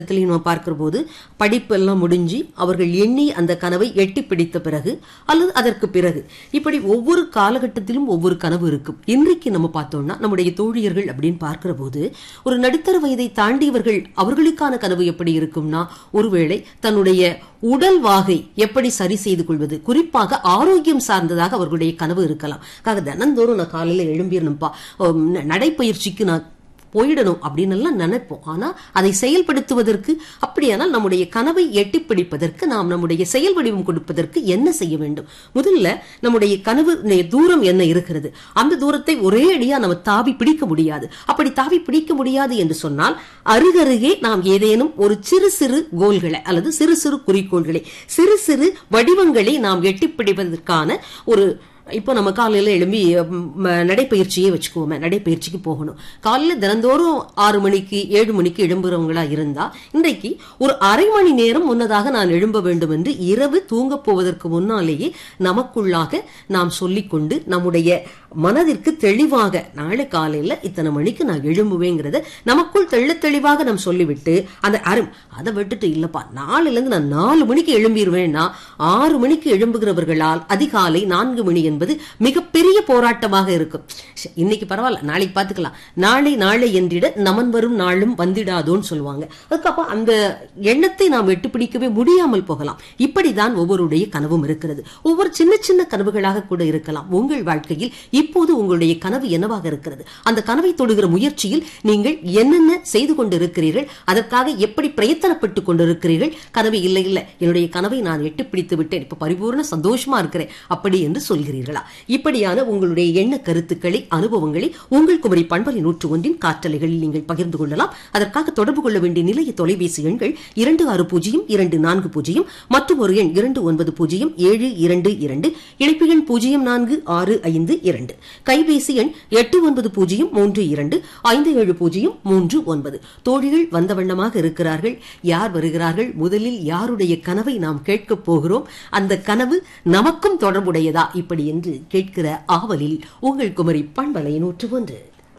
இடத்துலையும் நம்ம பார்க்கிற போது படிப்பு எல்லாம் முடிஞ்சு அவர்கள் எண்ணி அந்த கனவை எட்டி பிடித்த பிறகு அல்லது அதற்கு பிறகு இப்படி ஒவ்வொரு காலகட்டத்திலும் ஒவ்வொரு கனவு இருக்கும் இன்றைக்கு நம்ம பார்த்தோம்னா நம்முடைய தோழியர்கள் அப்படின்னு பார்க்கிற போது ஒரு நடுத்தர வயதை தாண்டியவர்கள் அவர்களுக்கான கனவு எப்படி இருக்கும்னா ஒருவேளை தன்னுடைய உடல் வாகை எப்படி சரி செய்து கொள்வது குறிப்பாக ஆரோக்கியம் சார்ந்ததாக அவர்களுடைய கனவு இருக்கலாம் காக தினந்தோறும் நான் காலையில எழும்பிடணும்ப்பா உம், ந- நடைப்பயிற்சிக்கு நான் போயிடணும் அப்படின்னு எல்லாம் நினைப்போம் ஆனா அதை செயல்படுத்துவதற்கு அப்படியானால் நம்முடைய கனவை எட்டி பிடிப்பதற்கு நாம் நம்முடைய செயல் வடிவம் கொடுப்பதற்கு என்ன செய்ய வேண்டும் முதல்ல நம்முடைய கனவு நே- தூரம் என்ன இருக்கிறது அந்த தூரத்தை ஒரே அடியா நம்ம தாவி பிடிக்க முடியாது அப்படி தாவி பிடிக்க முடியாது என்று சொன்னால் அருகருகே நாம் ஏதேனும் ஒரு சிறு சிறு கோல்களை அல்லது சிறு சிறு குறிக்கோள்களை சிறு சிறு வடிவங்களை நாம் எட்டி பிடிப்பதற்கான ஒரு இப்போ நம்ம காலையில எழும்பி ம், ம, நடைப்பயிற்சியே வச்சுக்குவோமே நடைப்பயிற்சிக்கு போகணும் காலையில தினந்தோறும் ஆறு மணிக்கு ஏழு மணிக்கு எழும்புறவங்களா இருந்தா இன்றைக்கு ஒரு அரை மணி நேரம் முன்னதாக நான் எழும்ப வேண்டும் என்று இரவு தூங்கப் போவதற்கு முன்னாலேயே நமக்குள்ளாக நாம் சொல்லிக்கொண்டு நம்முடைய மனதிற்கு தெளிவாக நாளை காலையில இத்தனை மணிக்கு நான் எழும்புவேங்கிறத நமக்குள் தெள்ள தெளிவாக நாம் சொல்லிவிட்டு அந்த அரும் அதை விட்டுட்டு இல்லப்பா நாளையில இருந்து நான் நாலு மணிக்கு எழும்பிடுவேன்னா ஆறு மணிக்கு எழும்புகிறவர்களால் அதிகாலை நான்கு மணி என்பது மிகப்பெரிய போராட்டமாக இருக்கும் ச்ச, இன்னைக்கு பரவாயில்ல நாளைக்கு பார்த்துக்கலாம் நாளை நாளை என்றிட நமன் வரும் நாளும் வந்திடாதோன்னு சொல்லுவாங்க அதுக்கப்புறம் அந்த எண்ணத்தை நாம் எட்டுப்பிடிக்கவே முடியாமல் போகலாம் இப்படிதான் ஒவ்வொருடைய கனவும் இருக்கிறது ஒவ்வொரு சின்ன சின்ன கனவுகளாக கூட இருக்கலாம் உங்கள் வாழ்க்கையில் இப்போது உங்களுடைய கனவு என்னவாக இருக்கிறது அந்த கனவை தொடுகிற முயற்சியில் நீங்கள் என்னென்ன செய்து கொண்டிருக்கிறீர்கள் அதற்காக எப்படி பிரயத்தனப்பட்டு கொண்டிருக்கிறீர்கள் கனவு இல்லை இல்லை என்னுடைய கனவை நான் எட்டு பிடித்து விட்டேன் இப்ப பரிபூர்ண சந்தோஷமா இருக்கிறேன் அப்படி என்று சொல்கிறீர்களா இப்படியான உங்களுடைய எண்ண கருத்துக்களை அனுபவங்களை உங்கள் குமரி பண்பலை நூற்று ஒன்றின் காற்றலைகளில் நீங்கள் பகிர்ந்து கொள்ளலாம் அதற்காக தொடர்பு கொள்ள வேண்டிய நிலைய தொலைபேசி எண்கள் இரண்டு ஆறு பூஜ்ஜியம் இரண்டு நான்கு பூஜ்ஜியம் மற்றும் ஒரு எண் இரண்டு ஒன்பது பூஜ்ஜியம் ஏழு இரண்டு இரண்டு இணைப்பு எண் பூஜ்ஜியம் நான்கு ஆறு ஐந்து இரண்டு கைபேசி எண் எட்டு ஒன்பது பூஜ்ஜியம் மூன்று இரண்டு ஐந்து ஏழு பூஜ்ஜியம் மூன்று ஒன்பது தோழிகள் வந்த வண்ணமாக இருக்கிறார்கள் யார் வருகிறார்கள் முதலில் யாருடைய கனவை நாம் கேட்கப் போகிறோம் அந்த கனவு நமக்கும் தொடர்புடையதா இப்படி என்று கேட்கிற ஆவலில் உங்கள் குமரி பண்பலை நூற்று ஒன்று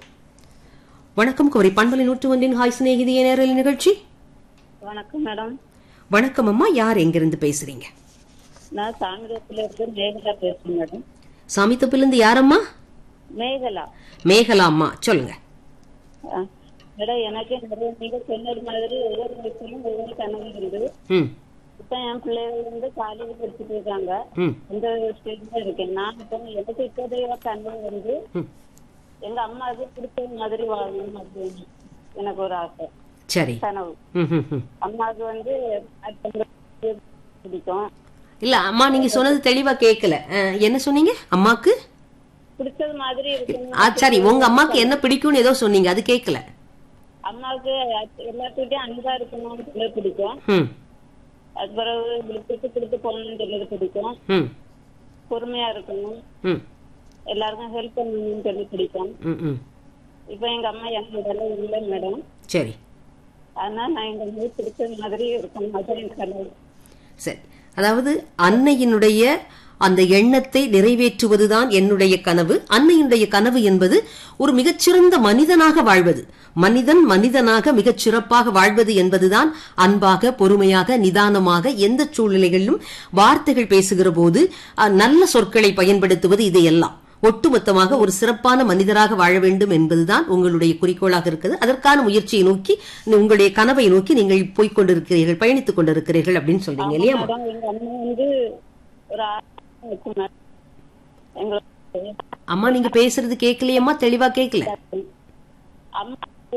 வணக்கம் குமரி பண்பலை நூற்று ஒன்றின் ஹாய் சிநேகிதிய நேரல் நிகழ்ச்சி வணக்கம் மேடம் வணக்கம் அம்மா யார் எங்கிருந்து பேசுறீங்க நான் சாமிரத்துல இருந்து மேகலா பேசுறேன் மேடம் சாமித்தப்பிலிருந்து யாரம்மா மேகலா மேகலா அம்மா சொல்லுங்க ஆ. மேடம் எனக்கு நிறைய நீங்க சொன்னது மாதிரி ஒவ்வொரு வயசுலையும் ஒவ்வொரு கனவு இருந்து ம் இப்ப என் பிள்ளைகள் வந்து காலேஜ் படிச்சுட்டு இருக்காங்க ம் இந்த ஸ்டேஜ்ல இருக்கேன் நான் இப்போ எனக்கு இப்போதைய கனவு வந்து ம். எங்க அம்மாவுக்கு பிடிச்ச மாதிரி வாழணும் அப்படின்னு எனக்கு ஒரு ஆசை சரி கனவு ம் ம் ம் அம்மாவுக்கு வந்து அது பிடிக்கும் இல்ல அம்மா நீங்க சொன்னது தெளிவா கேட்கல அஹ், என்ன சொன்னீங்க அம்மாக்கு பிடிச்சது மாதிரி இருக்கணும் ஆ சரி உங்க அம்மாக்கு என்ன பிடிக்கும்னு ஏதோ சொன்னீங்க அது கேட்கல அம்மாவுக்கு எல்லாத்துக்கிட்டையும் அன்பா இருக்கணும்னு சொல்லி பிடிக்கும் ம் அது பிறகு விட்டு கொடுத்து போகணும்னு சொல்லிட்டு பிடிக்கும் ம் பொறுமையா இருக்கணும் ம் எல்லாருக்கும் ஹெல்ப் பண்ணணும்னு சொல்லி பிடிக்கும் ம் ம் இப்போ எங்க அம்மா எனக்கு இதெல்லாம் இல்லை மேடம் சரி அதனால நான் எங்க அம்மா பிடிச்ச மாதிரி இருக்கணும் அதான் என் கனவு சரி அதாவது அன்னையினுடைய அந்த எண்ணத்தை நிறைவேற்றுவதுதான் என்னுடைய கனவு அன்னையினுடைய கனவு என்பது ஒரு மிகச்சிறந்த மனிதனாக வாழ்வது மனிதன் மனிதனாக மிகச் சிறப்பாக வாழ்வது என்பதுதான் அன்பாக பொறுமையாக நிதானமாக எந்த சூழ்நிலைகளிலும் வார்த்தைகள் பேசுகிற போது அஹ், நல்ல சொற்களை பயன்படுத்துவது இதையெல்லாம் ஒட்டுமொத்தமாக ஒரு சிறப்பான மனிதராக வாழ வேண்டும் என்பதுதான் உங்களுடைய குறிக்கோளாக இருக்கிறது அதற்கான முயற்சியை நோக்கி உங்களுடைய கனவை நோக்கி நீங்கள் போய்க் கொண்டிருக்கிறீர்கள் பயணித்துக் கொண்டிருக்கிறீர்கள் அப்படின்னு சொல்றீங்க இல்லையா மேடம் எங்க அம்மா வந்து ஒரு ஆசை வச்சு மேடம் எங்களுக்கு அம்மா நீங்க பேசுறது கேட்கலையம்மா தெளிவா கேட்கல அம்மா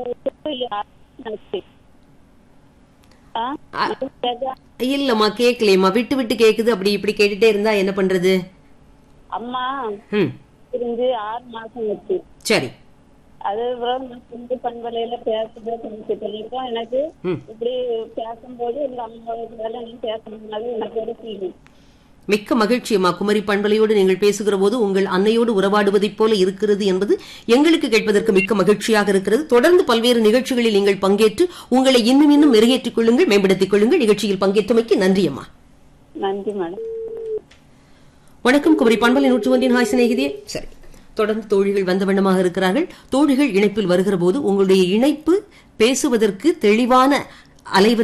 ஆசை. ஆ? இது கேக்குதா? இல்லம்மா கேட்கலையம்மா விட்டு விட்டு கேக்குது அப்படி இப்படி கேட்டுட்டே இருந்தா என்ன பண்றது அம்மா ம் இருந்து ஆறு மாசம் வச்சு சரி அது பிறகு நான் சிந்து பண்பலையில பேசுறது தெரிஞ்சுட்டு எனக்கு ம். இப்படி பேசும்போது எங்க அம்மாவுக்கு வேலை நீ பேசணும்னாலும் எனக்கு ஒரு ஃபீலிங் மிக்க மகிழ்ச்சி அம்மா குமரி பண்பலையோடு நீங்கள் பேசுகிற போது உங்கள் அன்னையோடு உறவாடுவதைப் போல இருக்கிறது என்பது எங்களுக்கு கேட்பதற்கு மிக்க மகிழ்ச்சியாக இருக்கிறது தொடர்ந்து பல்வேறு நிகழ்ச்சிகளில் நீங்கள் பங்கேற்று உங்களை இன்னும் இன்னும் மெருகேற்றிக் கொள்ளுங்கள் மேம்படுத்திக் கொள்ளுங்கள் நிகழ்ச்சியில் பங்கேற்றமைக்கு நன்றி அம்மா நன்றி மேடம் வணக்கம் குமரி பண்பலை நூற்று ஒன்றின் ஹாய் சிநேகிதியே சரி தொடர்ந்து தோழிகள் வந்த வண்ணமாக இருக்கிறார்கள் தோழிகள் இணைப்பில் வருகிற போது உங்களுடைய இணைப்பு பேசுவதற்கு தெளிவான அலைவரிசை